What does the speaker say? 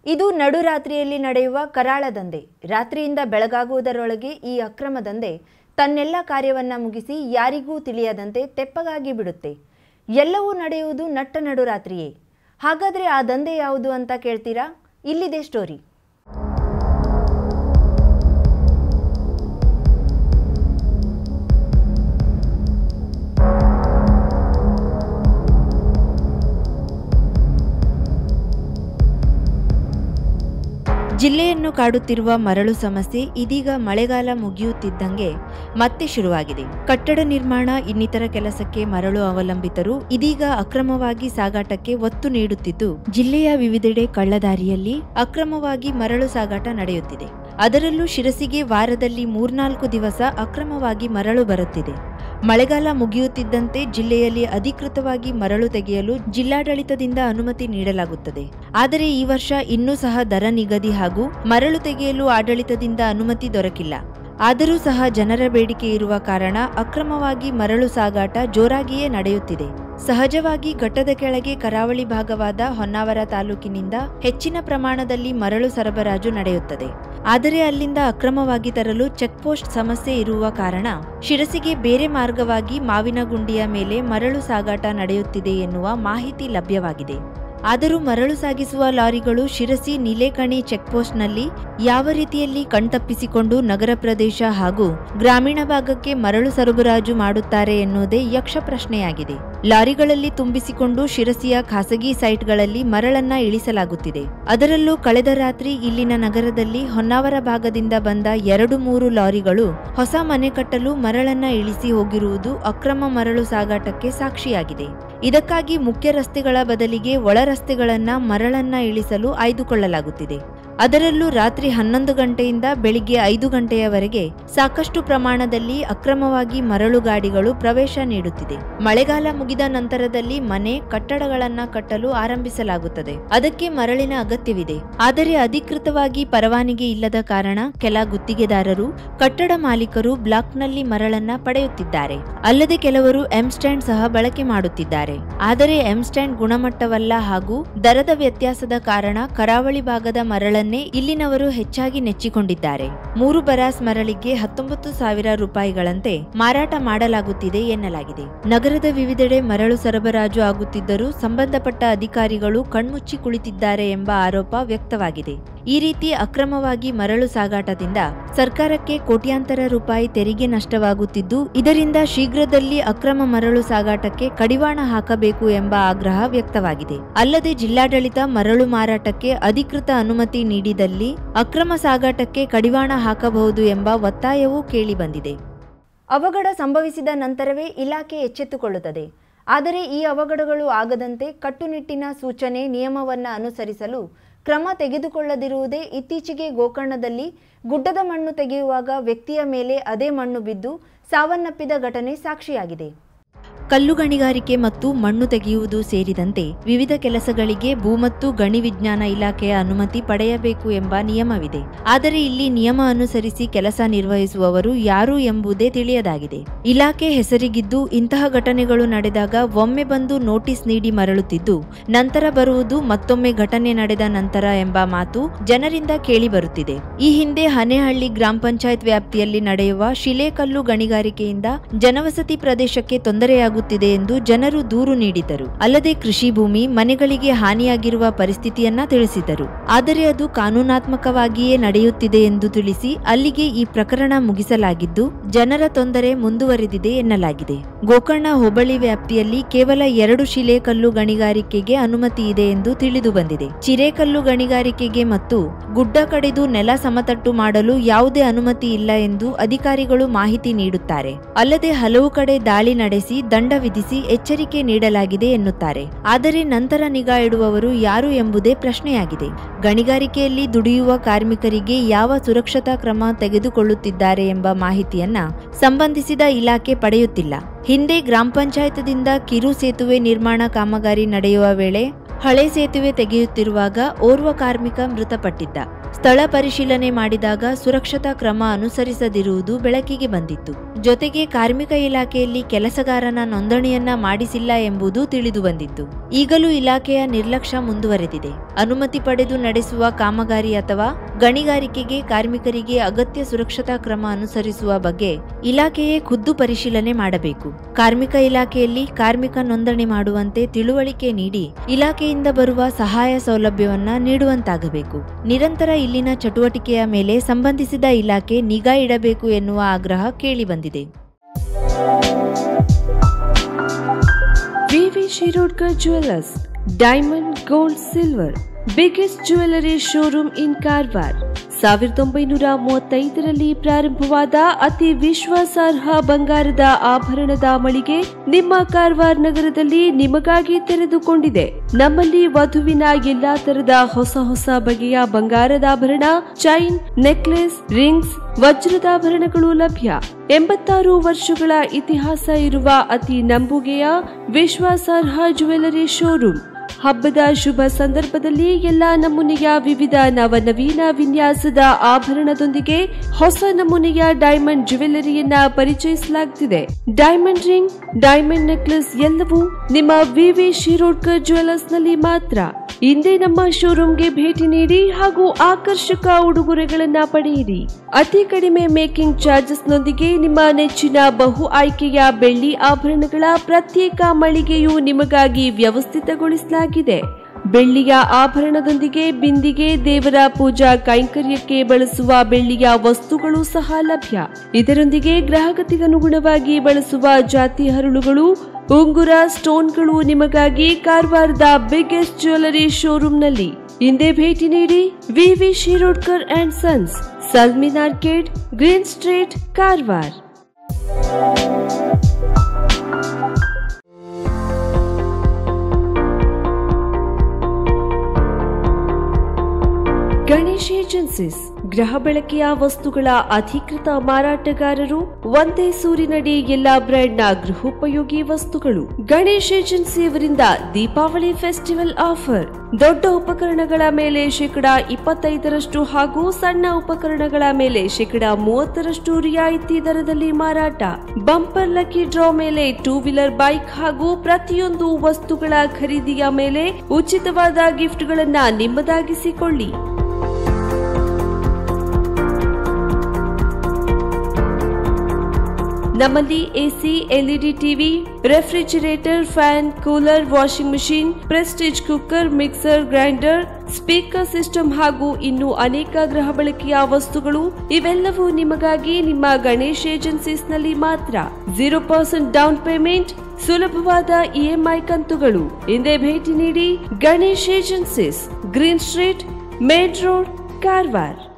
ಇದು ನಡುರಾತ್ರಿಯಲ್ಲಿ ನಡೆಯುವ ಕರಾಳ ದಂಧೆ ರಾತ್ರಿಯಿಂದ ಬೆಳಗಾಗುವುದರೊಳಗೆ ಈ ಅಕ್ರಮ ದಂಧೆ ತನ್ನೆಲ್ಲ ಕಾರ್ಯವನ್ನ ಮುಗಿಸಿ ಯಾರಿಗೂ ತಿಳಿಯದಂತೆ ತೆಪ್ಪಗಾಗಿ ಬಿಡುತ್ತೆ ಎಲ್ಲವೂ ನಡೆಯುವುದು ನಟ್ಟ ನಡುರಾತ್ರಿಯೇ ಹಾಗಾದ್ರೆ ಆ ದಂಧೆ ಯಾವುದು ಅಂತ ಕೇಳ್ತೀರಾ ಇಲ್ಲಿದೆ ಸ್ಟೋರಿ ಜಿಲ್ಲೆಯನ್ನು ಕಾಡುತ್ತಿರುವ ಮರಳು ಸಮಸ್ಯೆ ಇದೀಗ ಮಳೆಗಾಲ ಮುಗಿಯುತ್ತಿದ್ದಂಗೆ ಮತ್ತೆ ಶುರುವಾಗಿದೆ ಕಟ್ಟಡ ನಿರ್ಮಾಣ ಇನ್ನಿತರ ಕೆಲಸಕ್ಕೆ ಮರಳು ಅವಲಂಬಿತರು ಇದೀಗ ಅಕ್ರಮವಾಗಿ ಸಾಗಾಟಕ್ಕೆ ಒತ್ತು ನೀಡುತ್ತಿದ್ದು ಜಿಲ್ಲೆಯ ವಿವಿಧೆಡೆ ಕಳ್ಳದಾರಿಯಲ್ಲಿ ಅಕ್ರಮವಾಗಿ ಮರಳು ಸಾಗಾಟ ನಡೆಯುತ್ತಿದೆ ಅದರಲ್ಲೂ ಶಿರಸಿಗೆ ವಾರದಲ್ಲಿ ಮೂರ್ನಾಲ್ಕು ದಿವಸ ಅಕ್ರಮವಾಗಿ ಮರಳು ಬರುತ್ತಿದೆ ಮಳೆಗಾಲ ಮುಗಿಯುತ್ತಿದ್ದಂತೆ ಜಿಲ್ಲೆಯಲ್ಲಿ ಅಧಿಕೃತವಾಗಿ ಮರಳು ತೆಗೆಯಲು ಜಿಲ್ಲಾಡಳಿತದಿಂದ ಅನುಮತಿ ನೀಡಲಾಗುತ್ತದೆ ಆದರೆ ಈ ವರ್ಷ ಇನ್ನೂ ಸಹ ದರ ನಿಗದಿ ಹಾಗೂ ಮರಳು ತೆಗೆಯಲು ಆಡಳಿತದಿಂದ ಅನುಮತಿ ದೊರಕಿಲ್ಲ ಆದರೂ ಸಹ ಜನರ ಬೇಡಿಕೆ ಇರುವ ಕಾರಣ ಅಕ್ರಮವಾಗಿ ಮರಳು ಸಾಗಾಟ ಜೋರಾಗಿಯೇ ನಡೆಯುತ್ತಿದೆ ಸಹಜವಾಗಿ ಘಟ್ಟದ ಕೆಳಗೆ ಕರಾವಳಿ ಭಾಗವಾದ ಹೊನ್ನಾವರ ತಾಲೂಕಿನಿಂದ ಹೆಚ್ಚಿನ ಪ್ರಮಾಣದಲ್ಲಿ ಮರಳು ಸರಬರಾಜು ನಡೆಯುತ್ತದೆ ಆದರೆ ಅಲ್ಲಿಂದ ಅಕ್ರಮವಾಗಿ ತರಲು ಚೆಕ್ಪೋಸ್ಟ್ ಸಮಸ್ಯೆ ಇರುವ ಕಾರಣ ಶಿರಸಿಗೆ ಬೇರೆ ಮಾರ್ಗವಾಗಿ ಮಾವಿನಗುಂಡಿಯ ಮೇಲೆ ಮರಳು ಸಾಗಾಟ ನಡೆಯುತ್ತಿದೆ ಎನ್ನುವ ಮಾಹಿತಿ ಲಭ್ಯವಾಗಿದೆ ಆದರೂ ಮರಳು ಸಾಗಿಸುವ ಲಾರಿಗಳು ಶಿರಸಿ ನೀಲೇಕಣಿ ಚೆಕ್ಪೋಸ್ಟ್ನಲ್ಲಿ ಯಾವ ರೀತಿಯಲ್ಲಿ ಕಣ್ತಪ್ಪಿಸಿಕೊಂಡು ನಗರ ಪ್ರದೇಶ ಹಾಗೂ ಗ್ರಾಮೀಣ ಭಾಗಕ್ಕೆ ಮರಳು ಸರಬರಾಜು ಮಾಡುತ್ತಾರೆ ಎನ್ನುವುದೇ ಯಕ್ಷ ಪ್ರಶ್ನೆಯಾಗಿದೆ ಲಾರಿಗಳಲ್ಲಿ ತುಂಬಿಸಿಕೊಂಡು ಶಿರಸಿಯ ಖಾಸಗಿ ಸೈಟ್ಗಳಲ್ಲಿ ಮರಳನ್ನ ಇಳಿಸಲಾಗುತ್ತಿದೆ ಅದರಲ್ಲೂ ಕಳೆದ ರಾತ್ರಿ ಇಲ್ಲಿನ ನಗರದಲ್ಲಿ ಹೊನ್ನಾವರ ಭಾಗದಿಂದ ಬಂದ ಎರಡು ಮೂರು ಲಾರಿಗಳು ಹೊಸ ಮನೆ ಕಟ್ಟಲು ಮರಳನ್ನ ಇಳಿಸಿ ಹೋಗಿರುವುದು ಅಕ್ರಮ ಮರಳು ಸಾಗಾಟಕ್ಕೆ ಸಾಕ್ಷಿಯಾಗಿದೆ ಇದಕ್ಕಾಗಿ ಮುಖ್ಯ ರಸ್ತೆಗಳ ಬದಲಿಗೆ ಒಳ ರಸ್ತೆಗಳನ್ನ ಮರಳನ್ನ ಇಳಿಸಲು ಆಯ್ದುಕೊಳ್ಳಲಾಗುತ್ತಿದೆ ಅದರಲ್ಲೂ ರಾತ್ರಿ ಹನ್ನೊಂದು ಗಂಟೆಯಿಂದ ಬೆಳಿಗ್ಗೆ ಐದು ಗಂಟೆಯವರೆಗೆ ಸಾಕಷ್ಟು ಪ್ರಮಾಣದಲ್ಲಿ ಅಕ್ರಮವಾಗಿ ಮರಳು ಗಾಡಿಗಳು ಪ್ರವೇಶ ನೀಡುತ್ತಿದೆ ಮಳೆಗಾಲ ಮುಗಿದ ನಂತರದಲ್ಲಿ ಮನೆ ಕಟ್ಟಡಗಳನ್ನ ಕಟ್ಟಲು ಆರಂಭಿಸಲಾಗುತ್ತದೆ ಅದಕ್ಕೆ ಮರಳಿನ ಅಗತ್ಯವಿದೆ ಆದರೆ ಅಧಿಕೃತವಾಗಿ ಪರವಾನಗಿ ಇಲ್ಲದ ಕಾರಣ ಕೆಲ ಗುತ್ತಿಗೆದಾರರು ಕಟ್ಟಡ ಮಾಲೀಕರು ಬ್ಲಾಕ್ನಲ್ಲಿ ಮರಳನ್ನ ಪಡೆಯುತ್ತಿದ್ದಾರೆ ಅಲ್ಲದೆ ಕೆಲವರು ಎಂ ಸ್ಟ್ಯಾಂಡ್ ಸಹ ಬಳಕೆ ಮಾಡುತ್ತಿದ್ದಾರೆ ಆದರೆ ಎಂ ಸ್ಟ್ಯಾಂಡ್ ಗುಣಮಟ್ಟವಲ್ಲ ಹಾಗೂ ದರದ ವ್ಯತ್ಯಾಸದ ಕಾರಣ ಕರಾವಳಿ ಭಾಗದ ಮರಳನ್ನೇ ಇಲ್ಲಿನವರು ಹೆಚ್ಚಾಗಿ ನೆಚ್ಚಿಕೊಂಡಿದ್ದಾರೆ ಮೂರು ಬರಾಸ್ ಮರಳಿಗೆ ಹತ್ತೊಂಬತ್ತು ಸಾವಿರ ರೂಪಾಯಿಗಳಂತೆ ಮಾರಾಟ ಮಾಡಲಾಗುತ್ತಿದೆ ಎನ್ನಲಾಗಿದೆ ನಗರದ ವಿವಿಧೆಡೆ ಮರಳು ಸರಬರಾಜು ಆಗುತ್ತಿದ್ದರೂ ಸಂಬಂಧಪಟ್ಟ ಅಧಿಕಾರಿಗಳು ಕಣ್ಮುಚ್ಚಿ ಕುಳಿತಿದ್ದಾರೆ ಎಂಬ ಆರೋಪ ವ್ಯಕ್ತವಾಗಿದೆ ಈ ರೀತಿ ಅಕ್ರಮವಾಗಿ ಮರಳು ಸಾಗಾಟದಿಂದ ಸರ್ಕಾರಕ್ಕೆ ಕೋಟ್ಯಾಂತರ ರೂಪಾಯಿ ತೆರಿಗೆ ನಷ್ಟವಾಗುತ್ತಿದ್ದು ಇದರಿಂದ ಶೀಘ್ರದಲ್ಲಿ ಅಕ್ರಮ ಮರಳು ಸಾಗಾಟಕ್ಕೆ ಕಡಿವಾಣ ಹಾಕಬೇಕು ಎಂಬ ಆಗ್ರಹ ವ್ಯಕ್ತವಾಗಿದೆ ಅಲ್ಲದೆ ಜಿಲ್ಲಾಡಳಿತ ಮರಳು ಮಾರಾಟಕ್ಕೆ ಅಧಿಕೃತ ಅನುಮತಿ ನೀಡಿದಲ್ಲಿ ಅಕ್ರಮ ಸಾಗಾಟಕ್ಕೆ ಕಡಿವಾಣ ಹಾಕಬಹುದು ಎಂಬ ಒತ್ತಾಯವೂ ಕೇಳಿಬಂದಿದೆ ಅವಘಡ ಸಂಭವಿಸಿದ ನಂತರವೇ ಇಲಾಖೆ ಎಚ್ಚೆತ್ತುಕೊಳ್ಳುತ್ತದೆ ಆದರೆ ಈ ಅವಘಡಗಳು ಆಗದಂತೆ ಕಟ್ಟುನಿಟ್ಟಿನ ಸೂಚನೆ ನಿಯಮವನ್ನು ಅನುಸರಿಸಲು ಕ್ರಮ ತೆಗೆದುಕೊಳ್ಳದಿರುವುದೇ ಇತ್ತೀಚೆಗೆ ಗೋಕರ್ಣದಲ್ಲಿ ಗುಡ್ಡದ ಮಣ್ಣು ತೆಗೆಯುವಾಗ ವ್ಯಕ್ತಿಯ ಮೇಲೆ ಅದೇ ಮಣ್ಣು ಬಿದ್ದು ಸಾವನ್ನಪ್ಪಿದ ಘಟನೆ ಸಾಕ್ಷಿಯಾಗಿದೆ ಕಲ್ಲು ಗಣಿಗಾರಿಕೆ ಮತ್ತು ಮಣ್ಣು ತೆಗೆಯುವುದು ಸೇರಿದಂತೆ ವಿವಿಧ ಕೆಲಸಗಳಿಗೆ ಭೂ ಮತ್ತು ಗಣಿ ವಿಜ್ಞಾನ ಇಲಾಖೆಯ ಅನುಮತಿ ಪಡೆಯಬೇಕು ಎಂಬ ನಿಯಮವಿದೆ ಆದರೆ ಇಲ್ಲಿ ನಿಯಮ ಅನುಸರಿಸಿ ಕೆಲಸ ನಿರ್ವಹಿಸುವವರು ಯಾರು ಎಂಬುದೇ ತಿಳಿಯದಾಗಿದೆ ಇಲಾಖೆ ಹೆಸರಿಗಿದ್ದು ಇಂತಹ ಘಟನೆಗಳು ನಡೆದಾಗ ಒಮ್ಮೆ ಬಂದು ನೋಟಿಸ್ ನೀಡಿ ಮರಳುತ್ತಿದ್ದು ನಂತರ ಬರುವುದು ಮತ್ತೊಮ್ಮೆ ಘಟನೆ ನಡೆದ ನಂತರ ಎಂಬ ಮಾತು ಜನರಿಂದ ಕೇಳಿಬರುತ್ತಿದೆ ಈ ಹಿಂದೆ ಹನೇಹಳ್ಳಿ ಗ್ರಾಮ ಪಂಚಾಯತ್ ವ್ಯಾಪ್ತಿಯಲ್ಲಿ ನಡೆಯುವ ಶಿಲೇಕಲ್ಲು ಗಣಿಗಾರಿಕೆಯಿಂದ ಜನವಸತಿ ಪ್ರದೇಶಕ್ಕೆ ತೊಂದರೆಯಾಗುತ್ತಿದೆ ಎಂದು ಜನರು ದೂರು ನೀಡಿದ್ದರು ಅಲ್ಲದೆ ಕೃಷಿ ಭೂಮಿ ಮನೆಗಳಿಗೆ ಹಾನಿಯಾಗಿರುವ ಪರಿಸ್ಥಿತಿಯನ್ನ ತಿಳಿಸಿದರು ಆದರೆ ಅದು ಕಾನೂನಾತ್ಮಕವಾಗಿಯೇ ನಡೆಯುತ್ತಿದೆ ಎಂದು ತಿಳಿಸಿ ಅಲ್ಲಿಗೆ ಈ ಪ್ರಕರಣ ಮುಗಿಸಲಾಗಿದ್ದು ಜನರ ತೊಂದರೆ ಮುಂದುವರೆದಿದೆ ಎನ್ನಲಾಗಿದೆ ಗೋಕರ್ಣ ಹೋಬಳಿ ವ್ಯಾಪ್ತಿಯಲ್ಲಿ ಕೇವಲ ಎರಡು ಶಿಲೇಕಲ್ಲು ಗಣಿಗಾರಿಕೆಗೆ ಅನುಮತಿ ಇದೆ ಎಂದು ತಿಳಿದು ಬಂದಿದೆ ಚಿರೇಕಲ್ಲು ಗಣಿಗಾರಿಕೆಗೆ ಮತ್ತು ಗುಡ್ಡ ಕಡಿದು ನೆಲ ಸಮತಟ್ಟು ಮಾಡಲು ಯಾವುದೇ ಅನುಮತಿ ಇಲ್ಲ ಎಂದು ಅಧಿಕಾರಿಗಳು ಮಾಹಿತಿ ನೀಡುತ್ತಾರೆ ಅಲ್ಲದೆ ಹಲವು ಕಡೆ ದಾಳಿ ನಡೆಸಿ ದಂಡ ವಿಧಿಸಿ ಎಚ್ಚರಿಕೆ ನೀಡಲಾಗಿದೆ ಎನ್ನುತ್ತಾರೆ ಆದರೆ ನಂತರ ನಿಗಾ ಇಡುವವರು ಯಾರು ಎಂಬುದೇ ಪ್ರಶ್ನೆಯಾಗಿದೆ ಗಣಿಗಾರಿಕೆಯಲ್ಲಿ ದುಡಿಯುವ ಕಾರ್ಮಿಕರಿಗೆ ಯಾವ ಸುರಕ್ಷತಾ ಕ್ರಮ ತೆಗೆದುಕೊಳ್ಳುತ್ತಿದ್ದಾರೆ ಎಂಬ ಮಾಹಿತಿಯನ್ನ ಸಂಬಂಧಿಸಿದ ಇಲಾಖೆ ಪಡೆಯುತ್ತಿಲ್ಲ ಹಿಂದೆ ಗ್ರಾಮ ಪಂಚಾಯತದಿಂದ ಕಿರು ಸೇತುವೆ ನಿರ್ಮಾಣ ಕಾಮಗಾರಿ ನಡೆಯುವ ವೇಳೆ ಹಳೆ ಸೇತುವೆ ತೆಗೆಯುತ್ತಿರುವಾಗ ಓರ್ವ ಕಾರ್ಮಿಕ ಮೃತಪಟ್ಟಿದ್ದ ಸ್ಥಳ ಪರಿಶೀಲನೆ ಮಾಡಿದಾಗ ಸುರಕ್ಷತಾ ಕ್ರಮ ಅನುಸರಿಸದಿರುವುದು ಬೆಳಕಿಗೆ ಬಂದಿತ್ತು ಜೊತೆಗೆ ಕಾರ್ಮಿಕ ಇಲಾಖೆಯಲ್ಲಿ ಕೆಲಸಗಾರನ ನೋಂದಣಿಯನ್ನ ಮಾಡಿಸಿಲ್ಲ ಎಂಬುದು ತಿಳಿದು ಬಂದಿತ್ತು ಈಗಲೂ ಇಲಾಖೆಯ ನಿರ್ಲಕ್ಷ್ಯ ಮುಂದುವರೆದಿದೆ ಅನುಮತಿ ಪಡೆದು ನಡೆಸುವ ಕಾಮಗಾರಿ ಅಥವಾ ಗಣಿಗಾರಿಕೆಗೆ ಕಾರ್ಮಿಕರಿಗೆ ಅಗತ್ಯ ಸುರಕ್ಷತಾ ಕ್ರಮ ಅನುಸರಿಸುವ ಬಗ್ಗೆ ಇಲಾಖೆಯೇ ಖುದ್ದು ಪರಿಶೀಲನೆ ಮಾಡಬೇಕು ಕಾರ್ಮಿಕ ಇಲಾಖೆಯಲ್ಲಿ ಕಾರ್ಮಿಕ ನೋಂದಣಿ ಮಾಡುವಂತೆ ತಿಳುವಳಿಕೆ ನೀಡಿ ಇಲಾಖೆಯಿಂದ ಬರುವ ಸಹಾಯ ಸೌಲಭ್ಯವನ್ನ ನೀಡುವಂತಾಗಬೇಕು ನಿರಂತರ ಇಲ್ಲಿನ ಚಟುವಟಿಕೆಯ ಮೇಲೆ ಸಂಬಂಧಿಸಿದ ಇಲಾಖೆ ನಿಗಾ ಇಡಬೇಕು ಎನ್ನುವ ಆಗ್ರಹ ಕೇಳಿಬಂದಿದೆ V V Shirodkar jewellers diamond gold silver biggest jewellery showroom in Karwar ಸಾವಿರದ ಒಂಬೈನೂರ ಮೂವತ್ತೈದರಲ್ಲಿ ಪ್ರಾರಂಭವಾದ ಅತಿ ವಿಶ್ವಾಸಾರ್ಹ ಬಂಗಾರದ ಆಭರಣದ ಮಳಿಗೆ ನಿಮ್ಮ ಕಾರವಾರ್ ನಗರದಲ್ಲಿ ನಿಮಗಾಗಿ ತೆರೆದುಕೊಂಡಿದೆ ನಮ್ಮಲ್ಲಿ ವಧುವಿನ ಎಲ್ಲಾ ತರದ ಹೊಸ ಹೊಸ ಬಗೆಯ ಬಂಗಾರದ ಆಭರಣ ಚೈನ್ ನೆಕ್ಲೆಸ್ ರಿಂಗ್ಸ್ ವಜ್ರದಾಭರಣಗಳು ಲಭ್ಯ ಎಂಬತ್ತಾರು ವರ್ಷಗಳ ಇತಿಹಾಸ ಇರುವ ಅತಿ ನಂಬುಗೆಯ ವಿಶ್ವಾಸಾರ್ಹ ಜ್ಯುವೆಲರಿ ಶೋರೂಮ್ ಹಬ್ಬದ ಶುಭ ಸಂದರ್ಭದಲ್ಲಿ ಎಲ್ಲಾ ನಮೂನೆಯ ವಿವಿಧ ನವನವೀನ ವಿನ್ಯಾಸದ ಆಭರಣದೊಂದಿಗೆ ಹೊಸ ನಮೂನೆಯ ಡೈಮಂಡ್ ಜ್ಯುವೆಲರಿಯನ್ನ ಪರಿಚಯಿಸಲಾಗುತ್ತಿದೆ ಡೈಮಂಡ್ ರಿಂಗ್ ಡೈಮಂಡ್ ನೆಕ್ಲೆಸ್ ಎಲ್ಲವೂ ನಿಮ್ಮ ವಿವಿ ಶಿರೋಡ್ಕರ್ ಜ್ಯುವೆಲರ್ಸ್ ನಲ್ಲಿ ಮಾತ್ರ ಇಂದೇ ನಮ್ಮ ಶೋರೂಮ್ಗೆ ಭೇಟಿ ನೀಡಿ ಹಾಗೂ ಆಕರ್ಷಕ ಉಡುಗೊರೆಗಳನ್ನ ಪಡೆಯಿರಿ ಅತಿ ಕಡಿಮೆ ಮೇಕಿಂಗ್ ಚಾರ್ಜಸ್ ನೊಂದಿಗೆ ನಿಮ್ಮ ನೆಚ್ಚಿನ ಬಹು ಆಯ್ಕೆಯ ಬೆಳ್ಳಿ ಆಭರಣಗಳ ಪ್ರತ್ಯೇಕ ಮಳಿಗೆಯು ನಿಮಗಾಗಿ ವ್ಯವಸ್ಥಿತಗೊಳಿಸಲಾಗಿದೆ ಬೆಳ್ಳಿಯ ಆಭರಣದೊಂದಿಗೆ ಬಿಂದಿಗೆ ದೇವರ ಪೂಜಾ ಕೈಂಕರ್ಯಕ್ಕೆ ಬಳಸುವ ಬೆಳ್ಳಿಯ ವಸ್ತುಗಳು ಸಹ ಲಭ್ಯ ಇದರೊಂದಿಗೆ ಗ್ರಾಹಕತೆಗನುಗುಣವಾಗಿ ಬಳಸುವ ಜಾತಿ ಹರಳುಗಳು ಉಂಗುರ ಸ್ಟೋನ್ಗಳು ನಿಮಗಾಗಿ ಕಾರವಾರದ ಬಿಗ್ಗೆಸ್ಟ್ ಜ್ಯುವೆಲರಿ ಶೋರೂಮ್ನಲ್ಲಿ ಹಿಂದೆ ಭೇಟಿ ನೀಡಿ V V Shirodkar and sons Salmin arcade green street Karwar Ganesh agencies ಗೃಹ ಬಳಕೆಯ ವಸ್ತುಗಳ ಅಧಿಕೃತ ಮಾರಾಟಗಾರರು ಒಂದೇ ಸೂರಿನಡಿ ಎಲ್ಲಾ ಬ್ರ್ಯಾಂಡ್ನ ಗೃಹೋಪಯೋಗಿ ವಸ್ತುಗಳು ಗಣೇಶ್ ಏಜೆನ್ಸಿಯವರಿಂದ ದೀಪಾವಳಿ ಫೆಸ್ಟಿವಲ್ ಆಫರ್ ದೊಡ್ಡ ಉಪಕರಣಗಳ ಮೇಲೆ ಶೇಕಡ ಇಪ್ಪತ್ತೈದರಷ್ಟು ಹಾಗೂ ಸಣ್ಣ ಉಪಕರಣಗಳ ಮೇಲೆ ಶೇಕಡ ಮೂವತ್ತರಷ್ಟು ರಿಯಾಯಿತಿ ದರದಲ್ಲಿ ಮಾರಾಟ ಬಂಪರ್ ಲಕ್ಕಿ ಡ್ರಾ ಮೇಲೆ ಟೂ ವೀಲರ್ ಬೈಕ್ ಹಾಗೂ ಪ್ರತಿಯೊಂದು ವಸ್ತುಗಳ ಖರೀದಿಯ ಮೇಲೆ ಉಚಿತವಾದ ಗಿಫ್ಟ್ಗಳನ್ನ ನಿಮ್ಮದಾಗಿಸಿಕೊಳ್ಳಿ ನಮ್ಮಲ್ಲಿ AC LED TV refrigerator fan cooler washing machine Prestige cooker mixer grinder speaker system ಹಾಗೂ ಇನ್ನು ಅನೇಕ ಗೃಹ ಬಳಕೆಯ ವಸ್ತುಗಳು ಇವೆಲ್ಲವೂ ನಿಮಗಾಗಿ ನಿಮ್ಮ ಗಣೇಶ್ ಏಜೆನ್ಸೀಸ್ ನಲ್ಲಿ ಮಾತ್ರ ಜೀರೋ ಪರ್ಸೆಂಟ್ ಡೌನ್ ಪೇಮೆಂಟ್ ಸುಲಭವಾದ ಇಎಂಐ ಕಂತುಗಳು ಹಿಂದೆ ಭೇಟಿ ನೀಡಿ Ganesh agencies green street main road Karwar